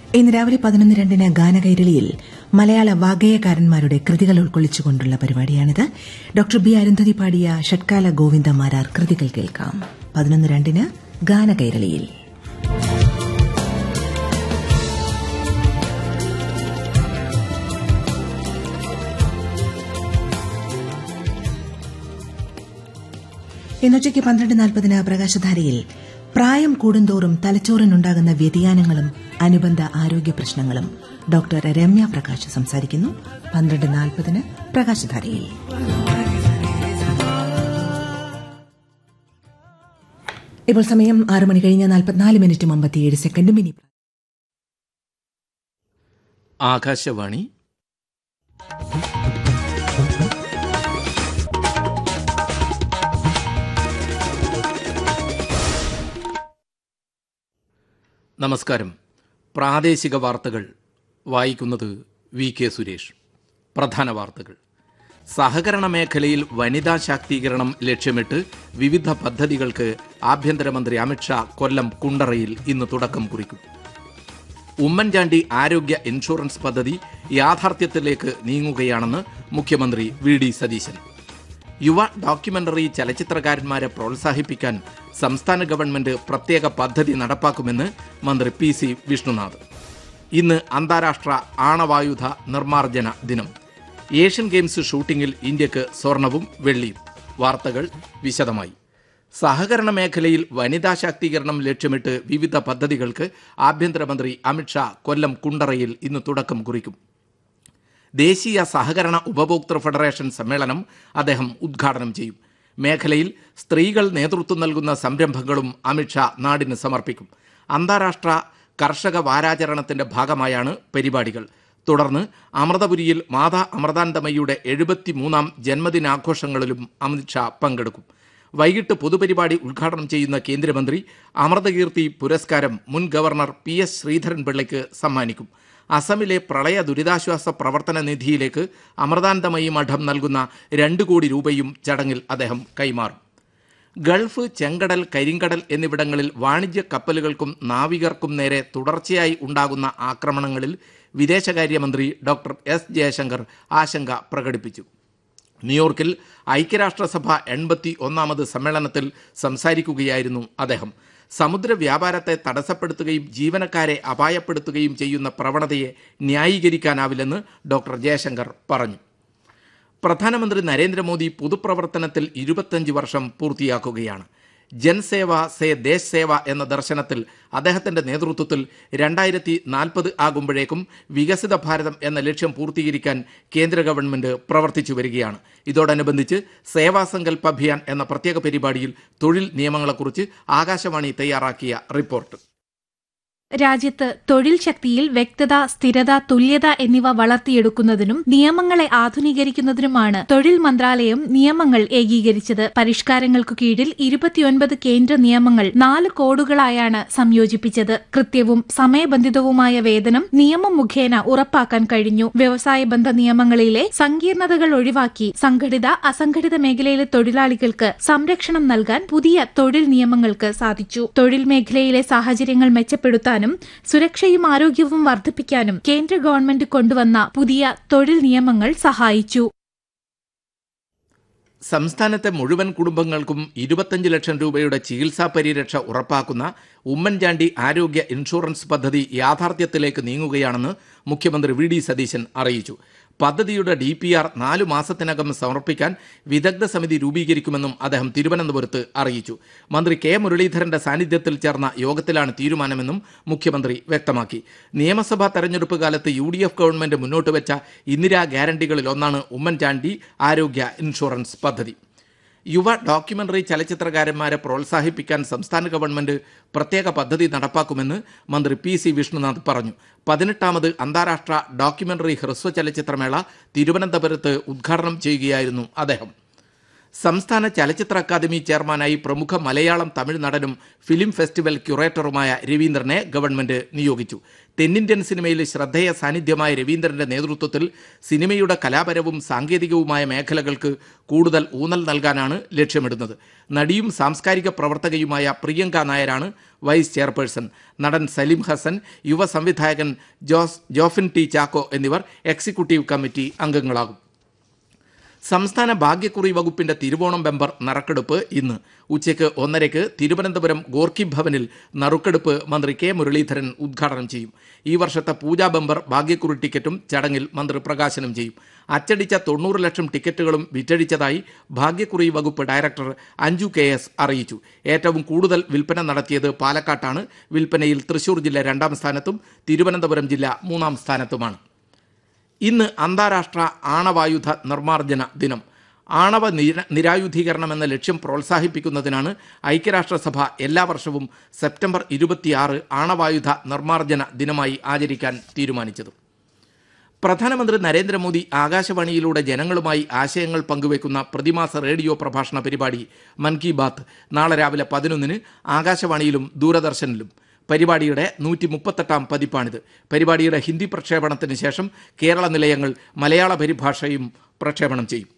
ഇന്ന് രാവിലെ പതിനൊന്ന് രണ്ടിന് ഗാനകൈരളിയിൽ മലയാള വാഗ്ഗേയകാരന്മാരുടെ കൃതികൾ ഉൾക്കൊള്ളിച്ചുകൊണ്ടുള്ള പരിപാടിയാണിത് ഡോക്ടർ ബി അരുന്ധതി പാടിയ ഷട്കാല ഗോവിന്ദ മാരാർ കൃതികൾ കേൾക്കാം പതിനൊന്ന് രണ്ടിന് ഗാനകൈരളിയിൽ ഇന്നുച്ചയ്ക്ക് പന്ത്രണ്ട് നാൽപ്പതിന് പ്രകാശധാരയിൽ പ്രായം കൂടുന്തോറും തലച്ചോറിനുണ്ടാകുന്ന വ്യതിയാനങ്ങളും അനുബന്ധ ആരോഗ്യ പ്രശ്നങ്ങളും ഡോക്ടർ രമ്യ പ്രകാശ് സംസാരിക്കുന്നു പന്ത്രണ്ട് നാൽപ്പതിന് പ്രകാശധാരയിൽ ഇപ്പോൾ സമയം ആറ് മണി കഴിഞ്ഞ നാൽപ്പത്തിനാല് മിനിറ്റ് അമ്പത്തിയേഴ് സെക്കൻഡും ഇനി ആകാശവാണി നമസ്കാരം പ്രാദേശിക വാർത്തകൾ വായിക്കുന്നത് വി കെ സുരേഷ് പ്രധാന വാർത്തകൾ സഹകരണ മേഖലയിൽ വനിതാ ശാക്തീകരണം ലക്ഷ്യമിട്ട് വിവിധ പദ്ധതികൾക്ക് ആഭ്യന്തരമന്ത്രി അമിത്ഷാ കൊല്ലം കുണ്ടറയിൽ ഇന്ന് തുടക്കം കുറിക്കും ഉമ്മൻചാണ്ടി ആരോഗ്യ ഇൻഷുറൻസ് പദ്ധതി യാഥാർത്ഥ്യത്തിലേക്ക് നീങ്ങുകയാണെന്ന് മുഖ്യമന്ത്രി വി ഡി സതീശൻ യുവ ഡോക്യുമെന്ററി ചലച്ചിത്രകാരന്മാരെ പ്രോത്സാഹിപ്പിക്കാൻ സംസ്ഥാന ഗവൺമെന്റ് പ്രത്യേക പദ്ധതി നടപ്പാക്കുമെന്ന് മന്ത്രി പി സി വിഷ്ണുനാഥ് ഇന്ന് അന്താരാഷ്ട്ര ആണവായുധ നിർമ്മാർജ്ജന ദിനം ഏഷ്യൻ ഗെയിംസ് ഷൂട്ടിംഗിൽ ഇന്ത്യക്ക് സ്വർണവും വെള്ളിയും വാർത്തകൾ വിശദമായി സഹകരണ മേഖലയിൽ വനിതാ ശാക്തീകരണം ലക്ഷ്യമിട്ട് വിവിധ പദ്ധതികൾക്ക് ആഭ്യന്തരമന്ത്രി അമിത്ഷാ കൊല്ലം കുണ്ടറയിൽ ഇന്ന് തുടക്കം കുറിക്കും ദേശീയ സഹകരണ ഉപഭോക്തൃ ഫെഡറേഷൻ സമ്മേളനം അദ്ദേഹം ഉദ്ഘാടനം ചെയ്യും മേഖലയിൽ സ്ത്രീകൾ നേതൃത്വം നൽകുന്ന സംരംഭങ്ങളും അമിത്ഷാ നാടിന് സമർപ്പിക്കും അന്താരാഷ്ട്ര കർഷക വാരാചരണത്തിന്റെ ഭാഗമായാണ് പരിപാടികൾ തുടർന്ന് അമൃതപുരിയിൽ മാതാ അമൃതാനന്ദമയ്യുടെ എഴുപത്തിമൂന്നാം ജന്മദിനാഘോഷങ്ങളിലും അമിത്ഷാ പങ്കെടുക്കും വൈകിട്ട് പൊതുപരിപാടി ഉദ്ഘാടനം ചെയ്യുന്ന കേന്ദ്രമന്ത്രി അമൃതകീർത്തി പുരസ്കാരം മുൻ ഗവർണർ പി എസ് ശ്രീധരൻപിള്ളയ്ക്ക് സമ്മാനിക്കും അസമിലെ പ്രളയ ദുരിതാശ്വാസ പ്രവർത്തന നിധിയിലേക്ക് അമൃതാനന്ദമയി മഠം നൽകുന്ന രണ്ട് കോടി രൂപയും ചടങ്ങിൽ അദ്ദേഹം കൈമാറും ഗൾഫ് ചെങ്കടൽ കരിങ്കടൽ എന്നിവിടങ്ങളിൽ വാണിജ്യ കപ്പലുകൾക്കും നാവികർക്കും നേരെ തുടർച്ചയായി ഉണ്ടാകുന്ന ആക്രമണങ്ങളിൽ വിദേശകാര്യമന്ത്രി ഡോക്ടർ എസ് ജയശങ്കർ ആശങ്ക പ്രകടിപ്പിച്ചു ന്യൂയോർക്കിൽ ഐക്യരാഷ്ട്രസഭ എൺപത്തി ഒന്നാമത് സമ്മേളനത്തിൽ സംസാരിക്കുകയായിരുന്നു അദ്ദേഹം സമുദ്ര വ്യാപാരത്തെ തടസ്സപ്പെടുത്തുകയും ജീവനക്കാരെ അപായപ്പെടുത്തുകയും ചെയ്യുന്ന പ്രവണതയെ ന്യായീകരിക്കാനാവില്ലെന്ന് ഡോക്ടർ ജയശങ്കർ പറഞ്ഞു പ്രധാനമന്ത്രി നരേന്ദ്രമോദി പൊതുപ്രവർത്തനത്തിൽ ഇരുപത്തഞ്ച് വർഷം പൂർത്തിയാക്കുകയാണ് ജൻസേവ സേ ദേശ് സേവ എന്ന ദർശനത്തിൽ അദ്ദേഹത്തിന്റെ നേതൃത്വത്തിൽ രണ്ടായിരത്തി നാൽപ്പത് ആകുമ്പോഴേക്കും വികസിത ഭാരതം എന്ന ലക്ഷ്യം പൂർത്തീകരിക്കാൻ കേന്ദ്ര ഗവൺമെന്റ് പ്രവർത്തിച്ചു വരികയാണ് ഇതോടനുബന്ധിച്ച് സേവാ സങ്കൽപ് അഭിയാൻ എന്ന പ്രത്യേക പരിപാടിയിൽ തൊഴിൽ നിയമങ്ങളെക്കുറിച്ച് ആകാശവാണി തയ്യാറാക്കിയ റിപ്പോർട്ട് രാജ്യത്ത് തൊഴിൽ ശക്തിയിൽ വ്യക്തത സ്ഥിരത തുല്യത എന്നിവ വളർത്തിയെടുക്കുന്നതിനും നിയമങ്ങളെ ആധുനീകരിക്കുന്നതിനുമാണ് തൊഴിൽ മന്ത്രാലയം നിയമങ്ങൾ ഏകീകരിച്ചത് പരിഷ്കാരങ്ങൾക്കു കീഴിൽ ഇരുപത്തിയൊൻപത് കേന്ദ്ര നിയമങ്ങൾ നാല് കോഡുകളായാണ് സംയോജിപ്പിച്ചത് കൃത്യവും സമയബന്ധിതവുമായ വേതനം നിയമം മുഖേന ഉറപ്പാക്കാൻ കഴിഞ്ഞു വ്യവസായ ബന്ധ നിയമങ്ങളിലെ സങ്കീർണതകൾ ഒഴിവാക്കി സംഘടിത അസംഘടിത മേഖലയിലെ തൊഴിലാളികൾക്ക് സംരക്ഷണം നൽകാൻ പുതിയ തൊഴിൽ നിയമങ്ങൾക്ക് സാധിച്ചു തൊഴിൽ മേഖലയിലെ സാഹചര്യങ്ങൾ മെച്ചപ്പെടുത്താൻ വർദ്ധിപ്പിക്കാനും സുരക്ഷയും ആരോഗ്യവും വർദ്ധിപ്പിക്കാനും കേന്ദ്ര ഗവൺമെന്റ് കൊണ്ടുവന്ന പുതിയ തൊഴിൽ നിയമങ്ങൾ സഹായിച്ചു സംസ്ഥാനത്തെ മുഴുവൻ കുടുംബങ്ങൾക്കും ഇരുപത്തഞ്ച് ലക്ഷം രൂപയുടെ ചികിത്സാ പരിരക്ഷ ഉറപ്പാക്കുന്ന ഉമ്മൻചാണ്ടി ആരോഗ്യ ഇൻഷുറൻസ് പദ്ധതി യാഥാർത്ഥ്യത്തിലേക്ക് നീങ്ങുകയാണെന്ന് മുഖ്യമന്ത്രി വി ഡി സതീശൻ അറിയിച്ചു പദ്ധതിയുടെ ഡി പി ആർ നാലു മാസത്തിനകം സമർപ്പിക്കാൻ വിദഗ്ധ സമിതി രൂപീകരിക്കുമെന്നും അദ്ദേഹം തിരുവനന്തപുരത്ത് അറിയിച്ചു മന്ത്രി കെ മുരളീധരന്റെ സാന്നിധ്യത്തിൽ ചേർന്ന യോഗത്തിലാണ് തീരുമാനമെന്നും മുഖ്യമന്ത്രി വ്യക്തമാക്കി നിയമസഭാ തെരഞ്ഞെടുപ്പ് കാലത്ത് യു ഡി എഫ് ഗവൺമെന്റ് മുന്നോട്ട് വെച്ച ഇന്ദിരാ ഗ്യാരണ്ടികളിൽ ഒന്നാണ് ഉമ്മൻചാണ്ടി ആരോഗ്യ ഇൻഷുറൻസ് പദ്ധതി യുവ ഡോക്യുമെന്ററി ചലച്ചിത്രകാരന്മാരെ പ്രോത്സാഹിപ്പിക്കാൻ സംസ്ഥാന ഗവൺമെന്റ് പ്രത്യേക പദ്ധതി നടപ്പാക്കുമെന്ന് മന്ത്രി പി സി വിഷ്ണുനാഥ് പറഞ്ഞു പതിനെട്ടാമത് അന്താരാഷ്ട്ര ഡോക്യുമെന്ററി ഹ്രസ്വ ചലച്ചിത്രമേള തിരുവനന്തപുരത്ത് ഉദ്ഘാടനം ചെയ്യുകയായിരുന്നു അദ്ദേഹം സംസ്ഥാന ചലച്ചിത്ര അക്കാദമി ചെയർമാനായി പ്രമുഖ മലയാളം തമിഴ് നടനും ഫിലിം ഫെസ്റ്റിവൽ ക്യൂറേറ്ററുമായ രവീന്ദ്രനെ ഗവൺമെന്റ് നിയോഗിച്ചു തെന്നിന്ത്യൻ സിനിമയിൽ ശ്രദ്ധേയ സാന്നിധ്യമായ രവീന്ദ്രന്റെ നേതൃത്വത്തിൽ സിനിമയുടെ കലാപരവും സാങ്കേതികവുമായ മേഖലകൾക്ക് കൂടുതൽ ഊന്നൽ നൽകാനാണ് ലക്ഷ്യമിടുന്നത് നടിയും സാംസ്കാരിക പ്രവർത്തകയുമായ പ്രിയങ്ക നായരാണ് വൈസ് ചെയർപേഴ്സൺ നടൻ സലീം ഹസൻ യുവ സംവിധായകൻ ജോസ് ജോഫിൻ ടി ചാക്കോ എന്നിവർ എക്സിക്യൂട്ടീവ് കമ്മിറ്റി അംഗങ്ങളാകും സംസ്ഥാന ഭാഗ്യക്കുറി വകുപ്പിന്റെ തിരുവോണം ബെമ്പർ നറുക്കെടുപ്പ് ഇന്ന് ഉച്ചയ്ക്ക് ഒന്നരയ്ക്ക് തിരുവനന്തപുരം ഗോർക്കി ഭവനിൽ നറുക്കെടുപ്പ് മന്ത്രി കെ മുരളീധരൻ ഉദ്ഘാടനം ചെയ്യും ഈ വർഷത്തെ പൂജാ ബെമ്പർ ഭാഗ്യക്കുറി ടിക്കറ്റും ചടങ്ങിൽ മന്ത്രി പ്രകാശനം ചെയ്യും അച്ചടിച്ച തൊണ്ണൂറ് ലക്ഷം ടിക്കറ്റുകളും വിറ്റഴിച്ചതായി ഭാഗ്യക്കുറി വകുപ്പ് ഡയറക്ടർ അഞ്ജു കെ എസ് അറിയിച്ചു ഏറ്റവും കൂടുതൽ വിൽപ്പന നടത്തിയത് പാലക്കാട്ടാണ് വിൽപ്പനയിൽ തൃശൂർ ജില്ല രണ്ടാം സ്ഥാനത്തും തിരുവനന്തപുരം ജില്ല മൂന്നാം സ്ഥാനത്തുമാണ് ഇന്ന് അന്താരാഷ്ട്ര ആണവായുധ നിർമ്മാർജ്ജന ദിനം ആണവ നിര നിരായുധീകരണം എന്ന ലക്ഷ്യം പ്രോത്സാഹിപ്പിക്കുന്നതിനാണ് ഐക്യരാഷ്ട്രസഭ എല്ലാ വർഷവും സെപ്റ്റംബർ ഇരുപത്തിയാറ് ആണവായുധ നിർമ്മാർജ്ജന ദിനമായി ആചരിക്കാൻ തീരുമാനിച്ചത് പ്രധാനമന്ത്രി നരേന്ദ്രമോദി ആകാശവാണിയിലൂടെ ജനങ്ങളുമായി ആശയങ്ങൾ പങ്കുവയ്ക്കുന്ന പ്രതിമാസ റേഡിയോ പ്രഭാഷണ പരിപാടി മൻ കി ബാത്ത് നാളെ രാവിലെ പതിനൊന്നിന് ആകാശവാണിയിലും ദൂരദർശനിലും പരിപാടിയുടെ നൂറ്റി മുപ്പത്തെട്ടാം പതിപ്പാണിത് പരിപാടിയുടെ ഹിന്ദി പ്രക്ഷേപണത്തിന് ശേഷം കേരള നിലയങ്ങൾ മലയാള പരിഭാഷയും പ്രക്ഷേപണം ചെയ്യും